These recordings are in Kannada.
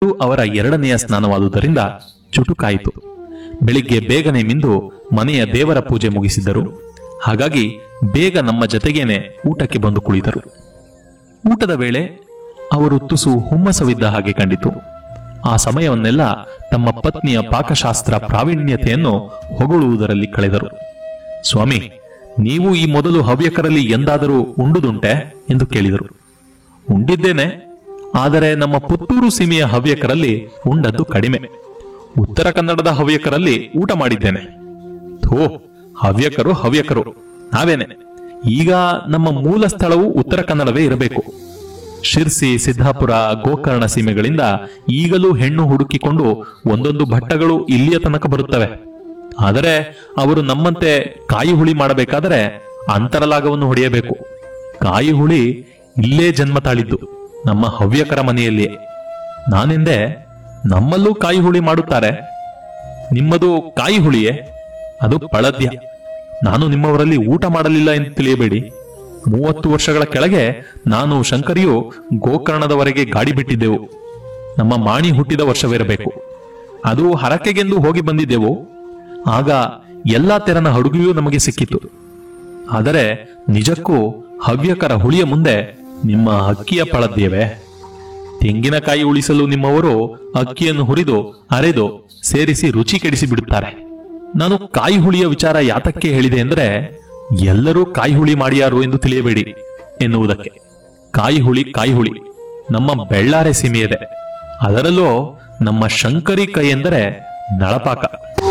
ಅವರ ಎರಡನೆಯ ಸ್ನಾನವಾದುದರಿಂದ ಚುಟುಕಾಯಿತು ಬೆಳಿಗ್ಗೆ ಬೇಗನೆ ಮಿಂದು ಮನೆಯ ದೇವರ ಪೂಜೆ ಮುಗಿಸಿದ್ದರು ಹಾಗಾಗಿ ಬೇಗ ನಮ್ಮ ಜತೆಗೇನೆ ಊಟಕ್ಕೆ ಬಂದು ಕುಳಿತರು ಊಟದ ವೇಳೆ ಅವರು ತುಸು ಹುಮ್ಮಸವಿದ್ದ ಹಾಗೆ ಕಂಡಿತು ಆ ಸಮಯವನ್ನೆಲ್ಲ ತಮ್ಮ ಪತ್ನಿಯ ಪಾಕಶಾಸ್ತ್ರ ಪ್ರಾವೀಣ್ಯತೆಯನ್ನು ಹೊಗಳುವುದರಲ್ಲಿ ಕಳೆದರು ಸ್ವಾಮಿ ನೀವು ಈ ಮೊದಲು ಹವ್ಯಕರಲ್ಲಿ ಎಂದಾದರೂ ಉಂಡುದುಂಟೆ ಎಂದು ಕೇಳಿದರು ಉಂಡಿದ್ದೇನೆ ಆದರೆ ನಮ್ಮ ಪುತ್ತೂರು ಸೀಮೆಯ ಹವ್ಯಕರಲ್ಲಿ ಉಂಡದ್ದು ಕಡಿಮೆ ಉತ್ತರ ಕನ್ನಡದ ಹವ್ಯಕರಲ್ಲಿ ಊಟ ಮಾಡಿದ್ದೇನೆ ಥೋ ಹವ್ಯಕರು ಹವ್ಯಕರು ನಾವೇನೆ ಈಗ ನಮ್ಮ ಮೂಲ ಸ್ಥಳವು ಉತ್ತರ ಕನ್ನಡವೇ ಇರಬೇಕು ಶಿರ್ಸಿ ಸಿದ್ದಾಪುರ ಗೋಕರ್ಣ ಸೀಮೆಗಳಿಂದ ಈಗಲೂ ಹೆಣ್ಣು ಹುಡುಕಿಕೊಂಡು ಒಂದೊಂದು ಭಟ್ಟಗಳು ಇಲ್ಲಿಯ ತನಕ ಬರುತ್ತವೆ ಆದರೆ ಅವರು ನಮ್ಮಂತೆ ಕಾಯಿ ಹುಳಿ ಮಾಡಬೇಕಾದರೆ ಅಂತರಲಾಗವನ್ನು ಹೊಡೆಯಬೇಕು ಕಾಯಿ ಹುಳಿ ಇಲ್ಲೇ ಜನ್ಮ ತಾಳಿದ್ದು ನಮ್ಮ ಹವ್ಯಕರ ಮನೆಯಲ್ಲಿಯೇ ನಾನೆಂದೆ ನಮ್ಮಲ್ಲೂ ಕಾಯಿ ಹುಳಿ ಮಾಡುತ್ತಾರೆ ನಿಮ್ಮದು ಕಾಯಿ ಹುಳಿಯೇ ಅದು ಪಳದ್ಯ ನಾನು ನಿಮ್ಮವರಲ್ಲಿ ಊಟ ಮಾಡಲಿಲ್ಲ ಎಂದು ತಿಳಿಯಬೇಡಿ ಮೂವತ್ತು ವರ್ಷಗಳ ಕೆಳಗೆ ನಾನು ಶಂಕರಿಯು ಗೋಕರ್ಣದವರೆಗೆ ಗಾಡಿ ಬಿಟ್ಟಿದ್ದೆವು ನಮ್ಮ ಮಾಣಿ ಹುಟ್ಟಿದ ವರ್ಷವಿರಬೇಕು ಅದು ಹರಕೆಗೆಂದು ಹೋಗಿ ಬಂದಿದ್ದೆವು ಆಗ ಎಲ್ಲಾ ತೆರನ ಹಡುಗೆಯೂ ನಮಗೆ ಸಿಕ್ಕಿತು ಆದರೆ ನಿಜಕ್ಕೂ ಹವ್ಯಕರ ಹುಳಿಯ ಮುಂದೆ ನಿಮ್ಮ ಅಕ್ಕಿಯ ಪಳದ್ಯವೇ ತೆಂಗಿನಕಾಯಿ ಉಳಿಸಲು ನಿಮ್ಮವರು ಅಕ್ಕಿಯನ್ನು ಹುರಿದು ಅರೆದು ಸೇರಿಸಿ ರುಚಿ ಕೆಡಿಸಿ ಬಿಡುತ್ತಾರೆ ನಾನು ಕಾಯಿ ಹುಳಿಯ ವಿಚಾರ ಯಾತಕ್ಕೆ ಹೇಳಿದೆ ಎಂದರೆ ಎಲ್ಲರೂ ಕಾಯಿ ಹುಳಿ ಮಾಡಿಯಾರು ಎಂದು ತಿಳಿಯಬೇಡಿ ಎನ್ನುವುದಕ್ಕೆ ಕಾಯಿ ಹುಳಿ ಕಾಯಿ ಹುಳಿ ನಮ್ಮ ಬೆಳ್ಳಾರೆ ಸೀಮೆಯಿದೆ ಅದರಲ್ಲೂ ನಮ್ಮ ಶಂಕರಿ ಕೈ ಎಂದರೆ ನಳಪಾಕ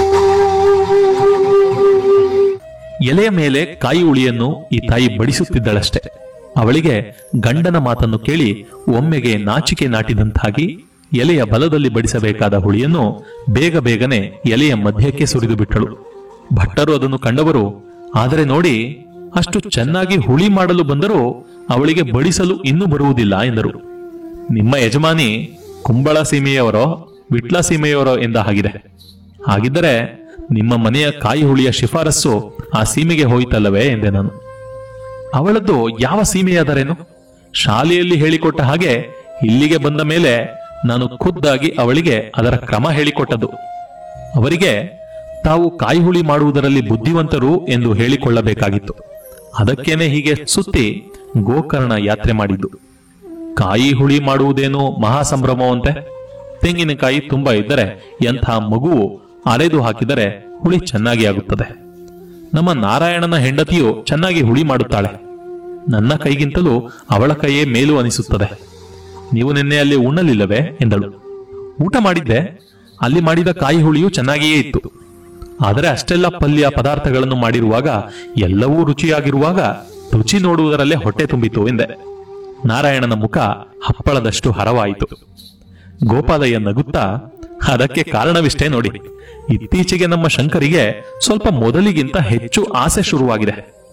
ಎಲೆಯ ಮೇಲೆ ಕಾಯಿ ಹುಳಿಯನ್ನು ಈ ತಾಯಿ ಬಡಿಸುತ್ತಿದ್ದಳಷ್ಟೆ ಅವಳಿಗೆ ಗಂಡನ ಮಾತನ್ನು ಕೇಳಿ ಒಮ್ಮೆಗೆ ನಾಚಿಕೆ ನಾಟಿದಂತಾಗಿ ಎಲೆಯ ಬಲದಲ್ಲಿ ಬಡಿಸಬೇಕಾದ ಹುಳಿಯನ್ನು ಬೇಗ ಬೇಗನೆ ಎಲೆಯ ಮಧ್ಯಕ್ಕೆ ಸುರಿದು ಬಿಟ್ಟಳು ಭಟ್ಟರು ಅದನ್ನು ಕಂಡವರು ಆದರೆ ನೋಡಿ ಅಷ್ಟು ಚೆನ್ನಾಗಿ ಹುಳಿ ಮಾಡಲು ಬಂದರೂ ಅವಳಿಗೆ ಬಡಿಸಲು ಇನ್ನೂ ಬರುವುದಿಲ್ಲ ಎಂದರು ನಿಮ್ಮ ಯಜಮಾನಿ ಕುಂಬಳ ಸೀಮೆಯವರೋ ವಿಟ್ಲ ಸೀಮೆಯವರೋ ಎಂದ ಹಾಗಿದೆ ಹಾಗಿದ್ದರೆ ನಿಮ್ಮ ಮನೆಯ ಕಾಯಿ ಹುಳಿಯ ಶಿಫಾರಸ್ಸು ಆ ಸೀಮೆಗೆ ಹೋಯಿತಲ್ಲವೇ ಎಂದೆ ನಾನು ಅವಳದ್ದು ಯಾವ ಸೀಮೆಯಾದರೇನು ಶಾಲೆಯಲ್ಲಿ ಹೇಳಿಕೊಟ್ಟ ಹಾಗೆ ಇಲ್ಲಿಗೆ ಬಂದ ಮೇಲೆ ನಾನು ಖುದ್ದಾಗಿ ಅವಳಿಗೆ ಅದರ ಕ್ರಮ ಹೇಳಿಕೊಟ್ಟದ್ದು ಅವರಿಗೆ ತಾವು ಕಾಯಿ ಹುಳಿ ಮಾಡುವುದರಲ್ಲಿ ಬುದ್ಧಿವಂತರು ಎಂದು ಹೇಳಿಕೊಳ್ಳಬೇಕಾಗಿತ್ತು ಅದಕ್ಕೇನೆ ಹೀಗೆ ಸುತ್ತಿ ಗೋಕರ್ಣ ಯಾತ್ರೆ ಮಾಡಿದ್ದು ಕಾಯಿ ಹುಳಿ ಮಾಡುವುದೇನು ಮಹಾ ಸಂಭ್ರಮವಂತೆ ತೆಂಗಿನಕಾಯಿ ತುಂಬಾ ಇದ್ದರೆ ಎಂಥ ಮಗುವು ಅರೆದು ಹಾಕಿದರೆ ಹುಳಿ ಚೆನ್ನಾಗಿ ಆಗುತ್ತದೆ ನಮ್ಮ ನಾರಾಯಣನ ಹೆಂಡತಿಯು ಚೆನ್ನಾಗಿ ಹುಳಿ ಮಾಡುತ್ತಾಳೆ ನನ್ನ ಕೈಗಿಂತಲೂ ಅವಳ ಕೈಯೇ ಮೇಲು ಅನಿಸುತ್ತದೆ ನೀವು ನಿನ್ನೆ ಅಲ್ಲಿ ಉಣ್ಣಲಿಲ್ಲವೇ ಎಂದಳು ಊಟ ಮಾಡಿದ್ದೆ ಅಲ್ಲಿ ಮಾಡಿದ ಕಾಯಿ ಹುಳಿಯು ಚೆನ್ನಾಗಿಯೇ ಇತ್ತು ಆದರೆ ಅಷ್ಟೆಲ್ಲ ಪಲ್ಯ ಪದಾರ್ಥಗಳನ್ನು ಮಾಡಿರುವಾಗ ಎಲ್ಲವೂ ರುಚಿಯಾಗಿರುವಾಗ ರುಚಿ ನೋಡುವುದರಲ್ಲೇ ಹೊಟ್ಟೆ ತುಂಬಿತು ಎಂದೆ ನಾರಾಯಣನ ಮುಖ ಹಪ್ಪಳದಷ್ಟು ಹರವಾಯಿತು ಗೋಪಾಲಯ್ಯ ನಗುತ್ತಾ ಅದಕ್ಕೆ ಕಾರಣವಿಷ್ಟೇ ನೋಡಿ ಇತ್ತೀಚೆಗೆ ನಮ್ಮ ಶಂಕರಿಗೆ ಸ್ವಲ್ಪ ಮೊದಲಿಗಿಂತ ಹೆಚ್ಚು ಆಸೆ ಶುರುವಾಗಿದೆ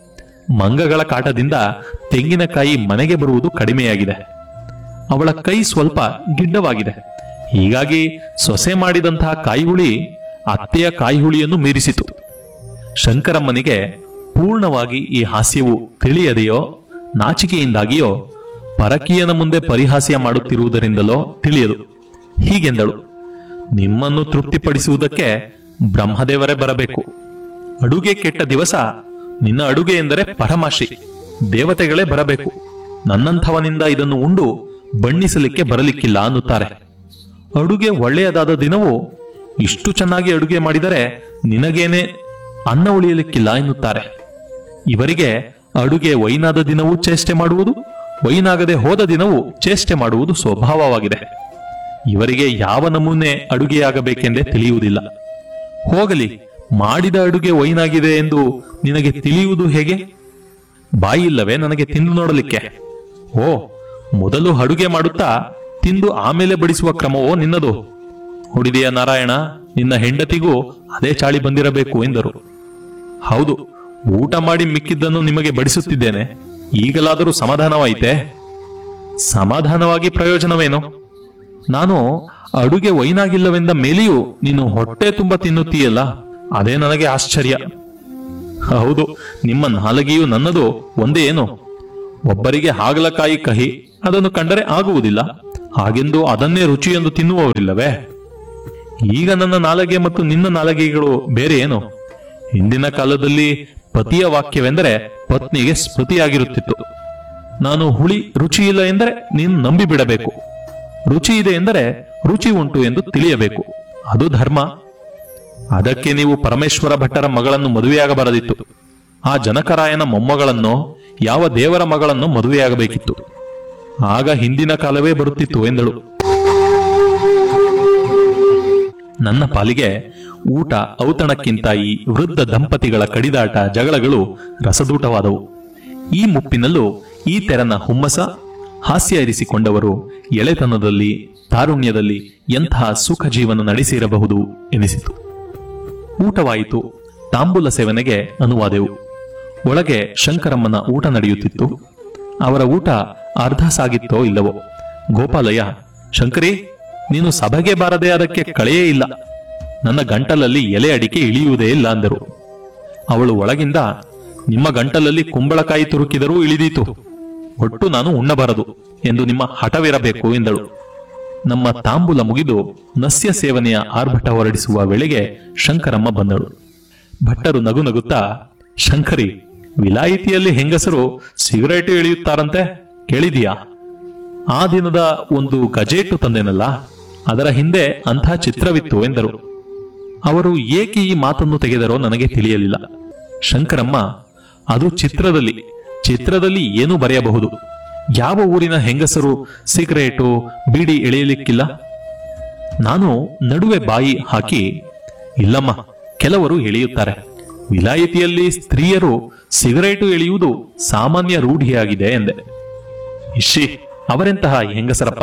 ಮಂಗಗಳ ಕಾಟದಿಂದ ತೆಂಗಿನಕಾಯಿ ಮನೆಗೆ ಬರುವುದು ಕಡಿಮೆಯಾಗಿದೆ ಅವಳ ಕೈ ಸ್ವಲ್ಪ ಗಿಡ್ಡವಾಗಿದೆ ಹೀಗಾಗಿ ಸೊಸೆ ಮಾಡಿದಂತಹ ಕಾಯಿ ಹುಳಿ ಅತ್ತೆಯ ಕಾಯಿ ಹುಳಿಯನ್ನು ಮೀರಿಸಿತು ಶಂಕರಮ್ಮನಿಗೆ ಪೂರ್ಣವಾಗಿ ಈ ಹಾಸ್ಯವು ತಿಳಿಯದೆಯೋ ನಾಚಿಕೆಯಿಂದಾಗಿಯೋ ಪರಕೀಯನ ಮುಂದೆ ಪರಿಹಾಸ್ಯ ಮಾಡುತ್ತಿರುವುದರಿಂದಲೋ ತಿಳಿಯದು ಹೀಗೆಂದಳು ನಿಮ್ಮನ್ನು ತೃಪ್ತಿಪಡಿಸುವುದಕ್ಕೆ ಬ್ರಹ್ಮದೇವರೇ ಬರಬೇಕು ಅಡುಗೆ ಕೆಟ್ಟ ದಿವಸ ನಿನ್ನ ಅಡುಗೆ ಎಂದರೆ ಪರಮಾಶಿ ದೇವತೆಗಳೇ ಬರಬೇಕು ನನ್ನಂಥವನಿಂದ ಇದನ್ನು ಉಂಡು ಬಣ್ಣಿಸಲಿಕ್ಕೆ ಬರಲಿಕ್ಕಿಲ್ಲ ಅನ್ನುತ್ತಾರೆ ಅಡುಗೆ ಒಳ್ಳೆಯದಾದ ದಿನವೂ ಇಷ್ಟು ಚೆನ್ನಾಗಿ ಅಡುಗೆ ಮಾಡಿದರೆ ನಿನಗೇನೆ ಅನ್ನ ಉಳಿಯಲಿಕ್ಕಿಲ್ಲ ಎನ್ನುತ್ತಾರೆ ಇವರಿಗೆ ಅಡುಗೆ ವೈನಾದ ದಿನವೂ ಚೇಷ್ಟೆ ಮಾಡುವುದು ವೈನಾಗದೆ ಹೋದ ದಿನವೂ ಚೇಷ್ಟೆ ಮಾಡುವುದು ಸ್ವಭಾವವಾಗಿದೆ ಇವರಿಗೆ ಯಾವ ನಮೂನೆ ಅಡುಗೆಯಾಗಬೇಕೆಂದೇ ತಿಳಿಯುವುದಿಲ್ಲ ಹೋಗಲಿ ಮಾಡಿದ ಅಡುಗೆ ವೈನಾಗಿದೆ ಎಂದು ನಿನಗೆ ತಿಳಿಯುವುದು ಹೇಗೆ ಬಾಯಿಲ್ಲವೇ ನನಗೆ ತಿಂದು ನೋಡಲಿಕ್ಕೆ ಓ ಮೊದಲು ಅಡುಗೆ ಮಾಡುತ್ತಾ ತಿಂದು ಆಮೇಲೆ ಬಡಿಸುವ ಕ್ರಮವೋ ನಿನ್ನದು ಹುಡಿದೆಯ ನಾರಾಯಣ ನಿನ್ನ ಹೆಂಡತಿಗೂ ಅದೇ ಚಾಳಿ ಬಂದಿರಬೇಕು ಎಂದರು ಹೌದು ಊಟ ಮಾಡಿ ಮಿಕ್ಕಿದ್ದನ್ನು ನಿಮಗೆ ಬಡಿಸುತ್ತಿದ್ದೇನೆ ಈಗಲಾದರೂ ಸಮಾಧಾನವಾಯಿತೆ ಸಮಾಧಾನವಾಗಿ ಪ್ರಯೋಜನವೇನು ನಾನು ಅಡುಗೆ ವೈನಾಗಿಲ್ಲವೆಂದ ಮೇಲೆಯೂ ನೀನು ಹೊಟ್ಟೆ ತುಂಬ ತಿನ್ನುತ್ತೀಯಲ್ಲ ಅದೇ ನನಗೆ ಆಶ್ಚರ್ಯ ಹೌದು ನಿಮ್ಮ ನಾಲಗೆಯು ನನ್ನದು ಒಂದೇ ಏನು ಒಬ್ಬರಿಗೆ ಹಾಗಲಕಾಯಿ ಕಹಿ ಅದನ್ನು ಕಂಡರೆ ಆಗುವುದಿಲ್ಲ ಹಾಗೆಂದು ಅದನ್ನೇ ರುಚಿ ಎಂದು ತಿನ್ನುವವರಿಲ್ಲವೇ ಈಗ ನನ್ನ ನಾಲಗೆ ಮತ್ತು ನಿನ್ನ ನಾಲಗೆಗಳು ಬೇರೆ ಏನು ಹಿಂದಿನ ಕಾಲದಲ್ಲಿ ಪತಿಯ ವಾಕ್ಯವೆಂದರೆ ಪತ್ನಿಗೆ ಸ್ಮೃತಿಯಾಗಿರುತ್ತಿತ್ತು ನಾನು ಹುಳಿ ರುಚಿ ಇಲ್ಲ ಎಂದರೆ ನೀನು ನಂಬಿ ಬಿಡಬೇಕು ರುಚಿ ಇದೆ ಎಂದರೆ ರುಚಿ ಉಂಟು ಎಂದು ತಿಳಿಯಬೇಕು ಅದು ಧರ್ಮ ಅದಕ್ಕೆ ನೀವು ಪರಮೇಶ್ವರ ಭಟ್ಟರ ಮಗಳನ್ನು ಮದುವೆಯಾಗಬಾರದಿತ್ತು ಆ ಜನಕರಾಯನ ಮೊಮ್ಮಗಳನ್ನೋ ಯಾವ ದೇವರ ಮಗಳನ್ನು ಮದುವೆಯಾಗಬೇಕಿತ್ತು ಆಗ ಹಿಂದಿನ ಕಾಲವೇ ಬರುತ್ತಿತ್ತು ಎಂದಳು ನನ್ನ ಪಾಲಿಗೆ ಊಟ ಔತಣಕ್ಕಿಂತ ಈ ವೃದ್ಧ ದಂಪತಿಗಳ ಕಡಿದಾಟ ಜಗಳಗಳು ರಸದೂಟವಾದವು ಈ ಮುಪ್ಪಿನಲ್ಲೂ ಈ ತೆರನ ಹುಮ್ಮಸ ಹಾಸ್ಯ ಇರಿಸಿಕೊಂಡವರು ಎಳೆತನದಲ್ಲಿ ತಾರುಣ್ಯದಲ್ಲಿ ಎಂತಹ ಸುಖ ಜೀವನ ನಡೆಸಿರಬಹುದು ಎನಿಸಿತು ಊಟವಾಯಿತು ತಾಂಬೂಲ ಸೇವನೆಗೆ ಅನುವಾದೆವು ಒಳಗೆ ಶಂಕರಮ್ಮನ ಊಟ ನಡೆಯುತ್ತಿತ್ತು ಅವರ ಊಟ ಅರ್ಧ ಸಾಗಿತ್ತೋ ಇಲ್ಲವೋ ಗೋಪಾಲಯ್ಯ ಶಂಕರಿ ನೀನು ಸಭೆಗೆ ಬಾರದೆ ಅದಕ್ಕೆ ಕಳೆಯೇ ಇಲ್ಲ ನನ್ನ ಗಂಟಲಲ್ಲಿ ಎಲೆ ಅಡಿಕೆ ಇಳಿಯುವುದೇ ಇಲ್ಲ ಅಂದರು ಅವಳು ಒಳಗಿಂದ ನಿಮ್ಮ ಗಂಟಲಲ್ಲಿ ಕುಂಬಳಕಾಯಿ ತುರುಕಿದರೂ ಇಳಿದೀತು ಒಟ್ಟು ನಾನು ಉಣ್ಣಬಾರದು ಎಂದು ನಿಮ್ಮ ಹಠವಿರಬೇಕು ಎಂದಳು ನಮ್ಮ ತಾಂಬೂಲ ಮುಗಿದು ನಸ್ಯ ಸೇವನೆಯ ಆರ್ಭಟ ಹೊರಡಿಸುವ ವೇಳೆಗೆ ಶಂಕರಮ್ಮ ಬಂದಳು ಭಟ್ಟರು ನಗು ನಗುತ್ತಾ ಶಂಕರಿ ವಿಲಾಯಿತಿಯಲ್ಲಿ ಹೆಂಗಸರು ಸಿಗರೇಟು ಎಳೆಯುತ್ತಾರಂತೆ ಕೇಳಿದೀಯಾ ಆ ದಿನದ ಒಂದು ಗಜೇಟು ತಂದೆನಲ್ಲ ಅದರ ಹಿಂದೆ ಅಂಥ ಚಿತ್ರವಿತ್ತು ಎಂದರು ಅವರು ಏಕೆ ಈ ಮಾತನ್ನು ತೆಗೆದರೋ ನನಗೆ ತಿಳಿಯಲಿಲ್ಲ ಶಂಕರಮ್ಮ ಅದು ಚಿತ್ರದಲ್ಲಿ ಚಿತ್ರದಲ್ಲಿ ಏನು ಬರೆಯಬಹುದು ಯಾವ ಊರಿನ ಹೆಂಗಸರು ಸಿಗರೇಟು ಬೀಡಿ ಎಳೆಯಲಿಕ್ಕಿಲ್ಲ ನಾನು ನಡುವೆ ಬಾಯಿ ಹಾಕಿ ಇಲ್ಲಮ್ಮ ಕೆಲವರು ಎಳೆಯುತ್ತಾರೆ ವಿಲಾಯಿತಿಯಲ್ಲಿ ಸ್ತ್ರೀಯರು ಸಿಗರೇಟು ಎಳೆಯುವುದು ಸಾಮಾನ್ಯ ರೂಢಿಯಾಗಿದೆ ಎಂದೆ ಇಶಿ ಅವರೆಂತಹ ಹೆಂಗಸರಪ್ಪ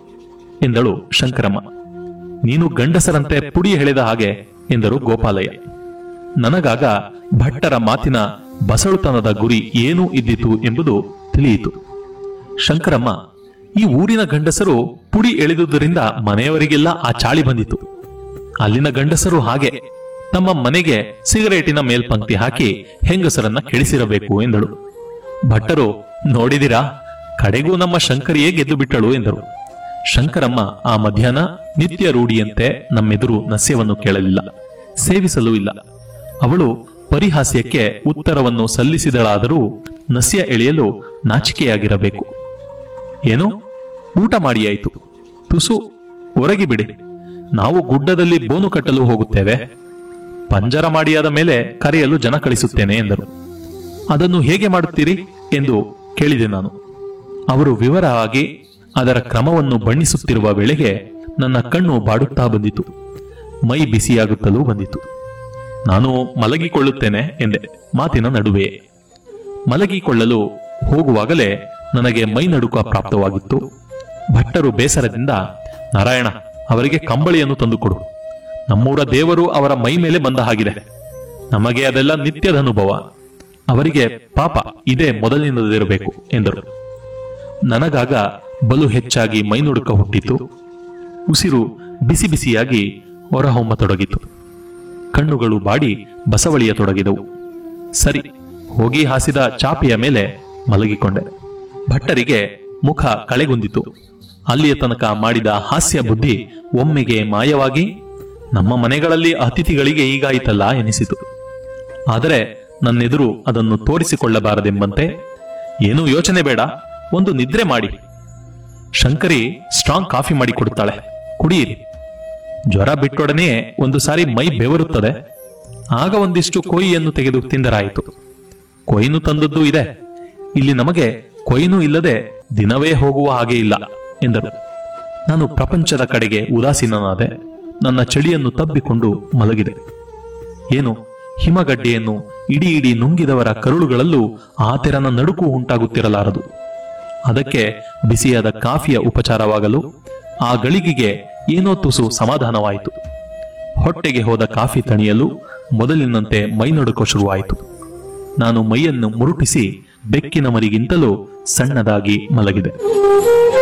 ಎಂದಳು ಶಂಕರಮ್ಮ ನೀನು ಗಂಡಸರಂತೆ ಪುಡಿ ಎಳೆದ ಹಾಗೆ ಎಂದರು ಗೋಪಾಲಯ್ಯ ನನಗಾಗ ಭಟ್ಟರ ಮಾತಿನ ಬಸಳುತನದ ಗುರಿ ಏನು ಇದ್ದಿತು ಎಂಬುದು ತಿಳಿಯಿತು ಶಂಕರಮ್ಮ ಈ ಊರಿನ ಗಂಡಸರು ಪುಡಿ ಎಳೆದುದರಿಂದ ಮನೆಯವರಿಗೆಲ್ಲ ಆ ಚಾಳಿ ಬಂದಿತು ಅಲ್ಲಿನ ಗಂಡಸರು ಹಾಗೆ ತಮ್ಮ ಮನೆಗೆ ಸಿಗರೇಟಿನ ಮೇಲ್ಪಂಕ್ತಿ ಹಾಕಿ ಹೆಂಗಸರನ್ನ ಕೆಡಿಸಿರಬೇಕು ಎಂದಳು ಭಟ್ಟರು ನೋಡಿದಿರಾ ಕಡೆಗೂ ನಮ್ಮ ಶಂಕರಿಯೇ ಗೆದ್ದು ಬಿಟ್ಟಳು ಎಂದರು ಶಂಕರಮ್ಮ ಆ ಮಧ್ಯಾಹ್ನ ನಿತ್ಯ ರೂಢಿಯಂತೆ ನಮ್ಮೆದುರು ನಸ್ಯವನ್ನು ಕೇಳಲಿಲ್ಲ ಸೇವಿಸಲೂ ಇಲ್ಲ ಅವಳು ಪರಿಹಾಸ್ಯಕ್ಕೆ ಉತ್ತರವನ್ನು ಸಲ್ಲಿಸಿದಳಾದರೂ ನಸ್ಯ ಎಳೆಯಲು ನಾಚಿಕೆಯಾಗಿರಬೇಕು ಏನು ಊಟ ಮಾಡಿಯಾಯಿತು ತುಸು ಹೊರಗೆ ಬಿಡಿ ನಾವು ಗುಡ್ಡದಲ್ಲಿ ಬೋನು ಕಟ್ಟಲು ಹೋಗುತ್ತೇವೆ ಪಂಜರ ಮಾಡಿಯಾದ ಮೇಲೆ ಕರೆಯಲು ಜನ ಕಳಿಸುತ್ತೇನೆ ಎಂದರು ಅದನ್ನು ಹೇಗೆ ಮಾಡುತ್ತೀರಿ ಎಂದು ಕೇಳಿದೆ ನಾನು ಅವರು ವಿವರವಾಗಿ ಅದರ ಕ್ರಮವನ್ನು ಬಣ್ಣಿಸುತ್ತಿರುವ ವೇಳೆಗೆ ನನ್ನ ಕಣ್ಣು ಬಾಡುತ್ತಾ ಬಂದಿತು ಮೈ ಬಿಸಿಯಾಗುತ್ತಲೂ ಬಂದಿತು ನಾನು ಮಲಗಿಕೊಳ್ಳುತ್ತೇನೆ ಎಂದೆ ಮಾತಿನ ನಡುವೆ ಮಲಗಿಕೊಳ್ಳಲು ಹೋಗುವಾಗಲೇ ನನಗೆ ಮೈ ನಡುಕ ಪ್ರಾಪ್ತವಾಗಿತ್ತು ಭಟ್ಟರು ಬೇಸರದಿಂದ ನಾರಾಯಣ ಅವರಿಗೆ ಕಂಬಳಿಯನ್ನು ತಂದುಕೊಡು ನಮ್ಮೂರ ದೇವರು ಅವರ ಮೈ ಮೇಲೆ ಬಂದ ಹಾಗಿದೆ ನಮಗೆ ಅದೆಲ್ಲ ನಿತ್ಯದ ಅನುಭವ ಅವರಿಗೆ ಪಾಪ ಇದೇ ಮೊದಲಿನದಿರಬೇಕು ಎಂದರು ನನಗಾಗ ಬಲು ಹೆಚ್ಚಾಗಿ ಮೈನುಡುಕ ಹುಟ್ಟಿತು ಉಸಿರು ಬಿಸಿ ಬಿಸಿಯಾಗಿ ಹೊರಹೊಮ್ಮತೊಡಗಿತು ಕಣ್ಣುಗಳು ಬಾಡಿ ಬಸವಳಿಯತೊಡಗಿದವು ಸರಿ ಹೋಗಿ ಹಾಸಿದ ಚಾಪೆಯ ಮೇಲೆ ಮಲಗಿಕೊಂಡೆ ಭಟ್ಟರಿಗೆ ಮುಖ ಕಳೆಗುಂದಿತು ಅಲ್ಲಿಯ ತನಕ ಮಾಡಿದ ಹಾಸ್ಯ ಬುದ್ಧಿ ಒಮ್ಮೆಗೆ ಮಾಯವಾಗಿ ನಮ್ಮ ಮನೆಗಳಲ್ಲಿ ಅತಿಥಿಗಳಿಗೆ ಹೀಗಾಯಿತಲ್ಲ ಎನಿಸಿತು ಆದರೆ ನನ್ನೆದುರು ಅದನ್ನು ತೋರಿಸಿಕೊಳ್ಳಬಾರದೆಂಬಂತೆ ಏನೂ ಯೋಚನೆ ಬೇಡ ಒಂದು ನಿದ್ರೆ ಮಾಡಿ ಶಂಕರಿ ಸ್ಟ್ರಾಂಗ್ ಕಾಫಿ ಮಾಡಿ ಕೊಡುತ್ತಾಳೆ ಕುಡಿಯಿರಿ ಜ್ವರ ಬಿಟ್ಟೊಡನೆಯೇ ಒಂದು ಸಾರಿ ಮೈ ಬೆವರುತ್ತದೆ ಆಗ ಒಂದಿಷ್ಟು ಕೊಯ್ಯನ್ನು ತೆಗೆದು ತಿಂದರಾಯಿತು ಕೊಯ್ನು ತಂದದ್ದು ಇದೆ ಇಲ್ಲಿ ನಮಗೆ ಕೊಯ್ನು ಇಲ್ಲದೆ ದಿನವೇ ಹೋಗುವ ಹಾಗೆ ಇಲ್ಲ ಎಂದರು ನಾನು ಪ್ರಪಂಚದ ಕಡೆಗೆ ಉದಾಸೀನನಾದೆ ನನ್ನ ಚಳಿಯನ್ನು ತಬ್ಬಿಕೊಂಡು ಮಲಗಿದೆ ಏನು ಹಿಮಗಡ್ಡೆಯನ್ನು ಇಡೀ ಇಡೀ ನುಂಗಿದವರ ಕರುಳುಗಳಲ್ಲೂ ಆ ತೆರನ ನಡುಕು ಉಂಟಾಗುತ್ತಿರಲಾರದು ಅದಕ್ಕೆ ಬಿಸಿಯಾದ ಕಾಫಿಯ ಉಪಚಾರವಾಗಲು ಆ ಗಳಿಗೆಗೆ ಏನೋ ತುಸು ಸಮಾಧಾನವಾಯಿತು ಹೊಟ್ಟೆಗೆ ಹೋದ ಕಾಫಿ ತಣಿಯಲು ಮೊದಲಿನಂತೆ ಮೈನಡುಕ ಶುರುವಾಯಿತು ನಾನು ಮೈಯನ್ನು ಮುರುಟಿಸಿ ಬೆಕ್ಕಿನ ಮರಿಗಿಂತಲೂ ಸಣ್ಣದಾಗಿ ಮಲಗಿದೆ